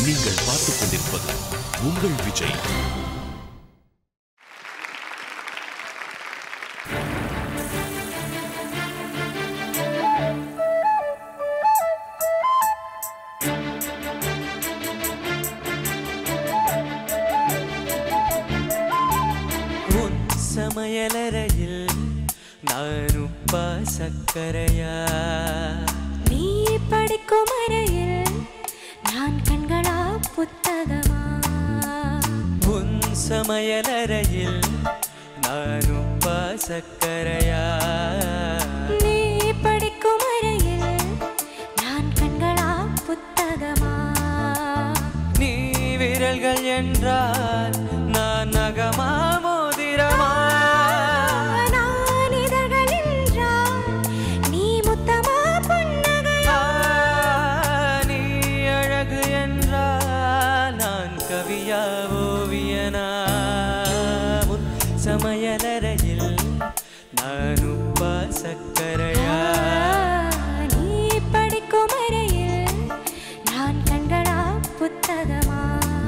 நீங்கள் பார்த்துக் கொண்டிருப்பது உங்கள் விஜய் உன் சமையலறையில் நான் உப்பா சக்கரையா நீ படிக்கும் அறையில் நான் கண்களா புத்தகமா உன் சமையலறையில் நான் உப்பா சக்கரையா நீ படிக்கும் அறையில் நான் கண்களா புத்தகமா நீ விரல்கள் என்றால் நான் நகமா மோதிரமா நான் இதழ்கள் என்றால் நீ முத்தமா புன்னகையா ஆ, நீ அழகு என்றால் நான் கவியா ஓவியனா உன் சமையலறையில் நான் உப்பா சக்கரையா நீ படிக்கும் அறையில் நான் கண்களா புத்தகமா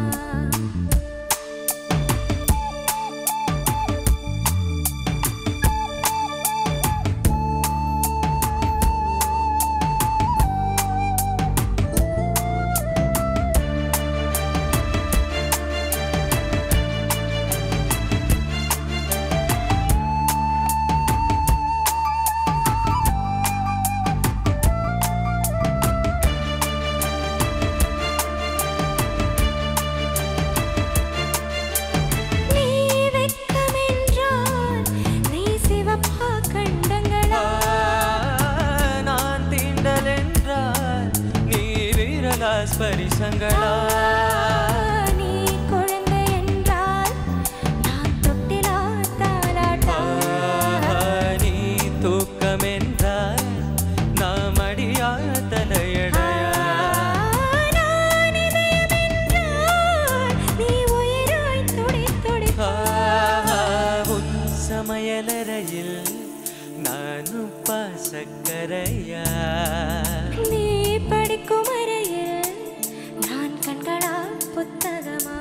நீ வெட்கமென்றால் நீ சிவப்பா கண்டங்களா ஆ, நான் தீண்டல் என்றால் நீ விரலா ஸ்பரிசங்களா நீ குழந்தை என்றால் நான் தொட்டிலா தாலாட்டா ஆ, நீ தூக்கம் என்றால் நாம் அடியா தலையடையா நான் இதயம் என்றால் நீ உயிராய் துடி துடிப்பா ஆ, உன் சமையலறையில் நானும் பாசக்கரையா நீ படிக்கும் அறையில் நான் கண்களா புத்தகமா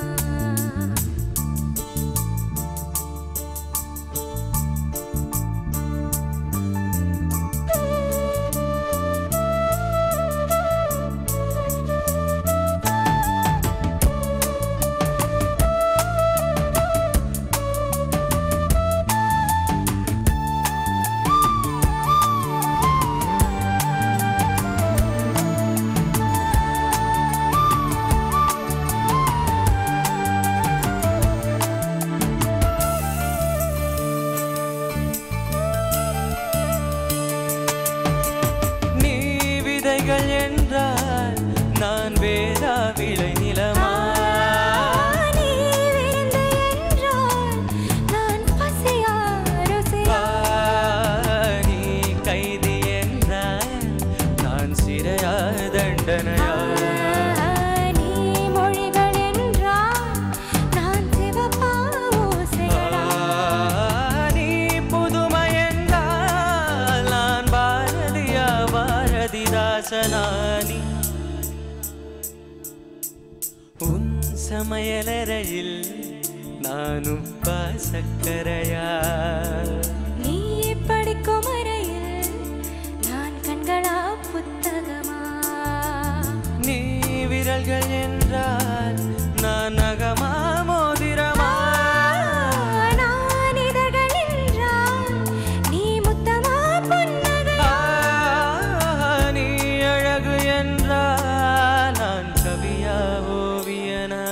நீ விதைகள் என்றால் நான் வேறா விளை நிலமா நீ விருந்து என்றால் நான் பசியா ருசியா நீ கைதி என்றால் நான் சிறையா தண்டனையா நீ மொழிகள் என்றால் நான் சிவப்பா ஓசைகளா நீ புதுமை என்றால் நான் பாரதியா பாரதிதாசனானி உன் சமையலறையில் நானும் பாசக்கரையா நீ படிக்கும் அறையில் நான் கண்களா புத்தகமா நீ விரல்கள் என்றால் நான் நகமா மோதிரமா நான் இதழ்கள் என்றால் நீ முத்தமா புன்னகையா ஆ, நீ அழகு என்றால் நான் கவியா ஓவியனா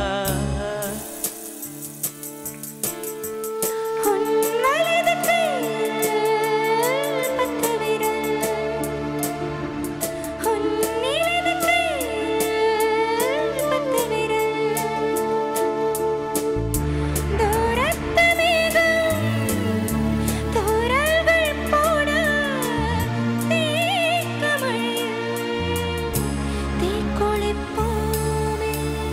உன் வலது கையில் பத்து விரல் உன் இடது கையில் பத்து விரல் தூரத்து மேகம் தூறல்கள் போட தேக்கமழையில் தீக்குளிப்போமே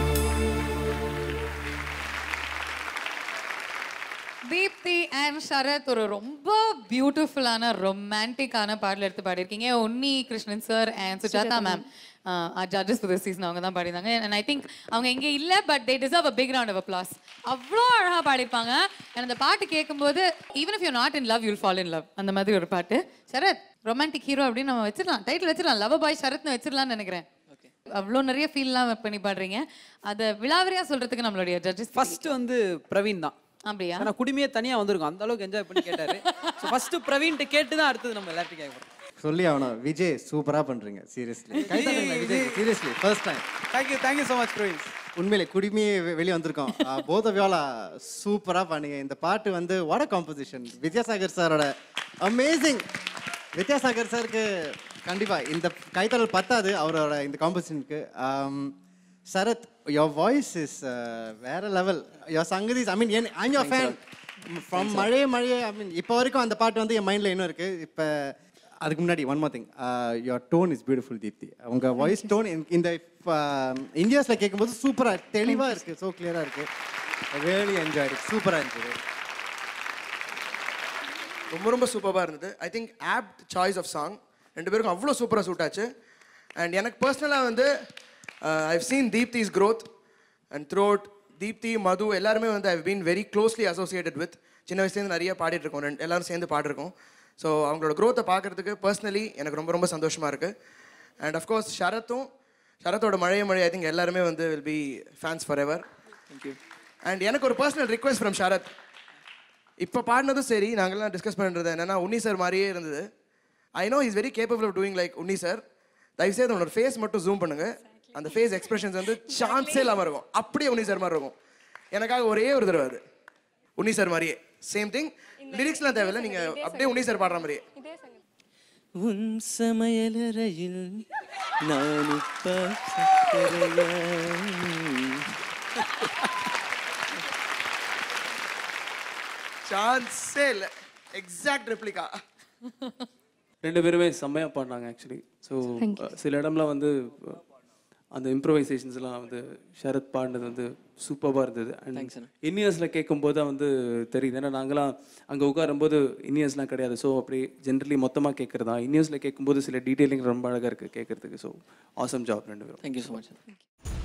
தீப்தி அண்ட் சரத் ஒரு ரொம்ப பியூட்டிஃபுல்லான ரொமான்டிக்கான பாடல் எடுத்து பாடியிருக்கீங்க Unni Krishnan sir and Sujatha ma'am judges for this season அவங்க தான் பாடினாங்க அண்ட் ஐ திங்க் அவங்க இங்கே இல்லை but they deserve a big round of applause அவ்வளோ அழகாக பாடிப்பாங்க and அந்த பாட்டு கேட்கும்போது even if you not in love you'll fall in love அந்த மாதிரி ஒரு பாட்டு சரத் ரொமான்டிக் ஹீரோ அப்படின்னு நம்ம வச்சிடலாம் டைட்டில் வச்சிடலாம் லவ் பாய் சரத்னு வச்சிடலாம்னு நினைக்கிறேன் அவ்வளோ நிறைய ஃபீல்லாம் பண்ணி பாடுறீங்க அதை விலாவரியா சொல்றதுக்கு நம்மளுடைய ஜட்ஜஸ் ஃபர்ஸ்ட் வந்து பிரவீன் தான் அப்படியா ஏன்னா குடுமையே தனியா வந்திருக்கும் அந்த அளவுக்கு என்ஜாய் பண்ணி கேட்டாரு ஸோ ஃபர்ஸ்ட் பிரவீன்ட்டு கேட்டு தான் அடுத்தது நம்ம எல்லாத்தையும் கேட்க போறோம் சொல்லி ஆகணும் விஜய் சூப்பரா பண்றீங்க சீரியஸ்லி கை தட்டுங்க Vijay seriously first time thank you thank you so much Praveen உண்மையிலே குடிமையே வெ- வெளிய வந்திருக்கோம் போத வியோலா சூப்பரா பண்ணீங்க இந்த பாட்டு வந்து வட காம்போசிஷன் வித்யாசாகர் சாரோட அமேசிங் வித்யாசாகர் சாருக்கு கண்டிப்பா இந்த கைத்தடல் பத்தாது அவரோட இந்த காம்போசிஷனுக்கு சரத் யோர் வாய்ஸ் இஸ் வேற லெவல் யோர் சங்கதிஸ் ஐ மீன் என் ஐம் யோர் ஃபேன் ஃப்ரம் மழையே மழையே ஐ மீன் இப்போ வரைக்கும் அந்த பாட்டு வந்து என் மைண்டில் இன்னும் இருக்கு இப்போ அதுக்கு முன்னாடி one more thing your tone is beautiful Deepthi உங்க வாய்ஸ் டோன் இந்த இந்தியாஸில் கேட்கும்போது சூப்பராக தெளிவாக இருக்கு ஸோ கிளியராக இருக்கு ரியலி என்ஜாய் இட் சூப்பராக இருந்துச்சு ரொம்ப ரொம்ப சூப்பராக இருந்தது I think apt choice of song ரெண்டு பேருக்கும் அவ்வளோ சூப்பராக சூட் ஆச்சு அண்ட் எனக்கு பர்சனலாக வந்து I've seen Deepthi's growth and throat Deepthi Madhu எல்லாருமே வந்து I've been very closely associated with சின்ன வயசுலேருந்து நிறைய பாடிட்டு இருக்கோம் ரெண்டு எல்லாரும் சேர்ந்து பாடிருக்கோம் ஸோ அவங்களோட க்ரோத்தை பார்க்கறதுக்கு பர்சனலி எனக்கு ரொம்ப ரொம்ப சந்தோஷமாக இருக்குது அண்ட் அஃப்கோர்ஸ் ஷரத்தும் ஷரத்தோட மழைய மழை ஐ திங்க் எல்லாருமே வந்து will be fans forever thank you and எனக்கு ஒரு பர்சனல் ரிக்வெஸ்ட் ஃப்ரம் ஷரத் இப்போ பாடினதும் சரி நாங்கள்லாம் டிஸ்கஸ் பண்ணுறது என்னன்னா உன்னி சார் மாதிரியே இருந்தது I know is very capable of doing like Unni sir தயவுசெய்து உன்னோட ஃபேஸ் மட்டும் ஜூம் பண்ணுங்க அந்த ஃபேஸ் எக்ஸ்பிரஷன்ஸ் வந்து சான்ஸே இல்லாமல் இருக்கும் அப்படியே உன்னி சார் மாதிரி இருக்கும் எனக்காக ஒரே ஒரு தடவை அது உன்னி சார் மாதிரியே சேம் திங் லிரிக்ஸ்லாம் தேவையில்லை நீங்கள் அப்படியே உன்னி சார் பாடுற மாதிரியே உன் சமையலறையில் நான் உப்பா சக்கரையா சான்ஸே இல்லை எக்ஸாக்ட் ரெப்ளிகா ரெண்டு பேருமே செம்மையாக பாடினாங்க ஆக்சுவலி ஸோ சில இடம்லாம் வந்து அஹ், அந்த இம்ப்ரவைசேஷன்ஸ்லாம் வந்து ஷரத் பாடினது வந்து சூப்பராக இருந்தது அண்ட் இன்னியர்ஸில் கேட்கும்போது தான் வந்து தெரியுது ஏன்னா நாங்களாம் அங்கே உட்காரும்போது இன்னியர்ஸ்லாம் கிடையாது ஸோ அப்படி ஜென்ரலி மொத்தமாக கேட்குறது தான் இன்னியர்ஸில் கேட்கும்போது சில டீட்டெயிலிங் ரொம்ப அழகாக இருக்குது கேட்குறதுக்கு ஸோ ஆசம் ஜாப் ரெண்டு பேரும் தேங்க்யூ ஸோ மச்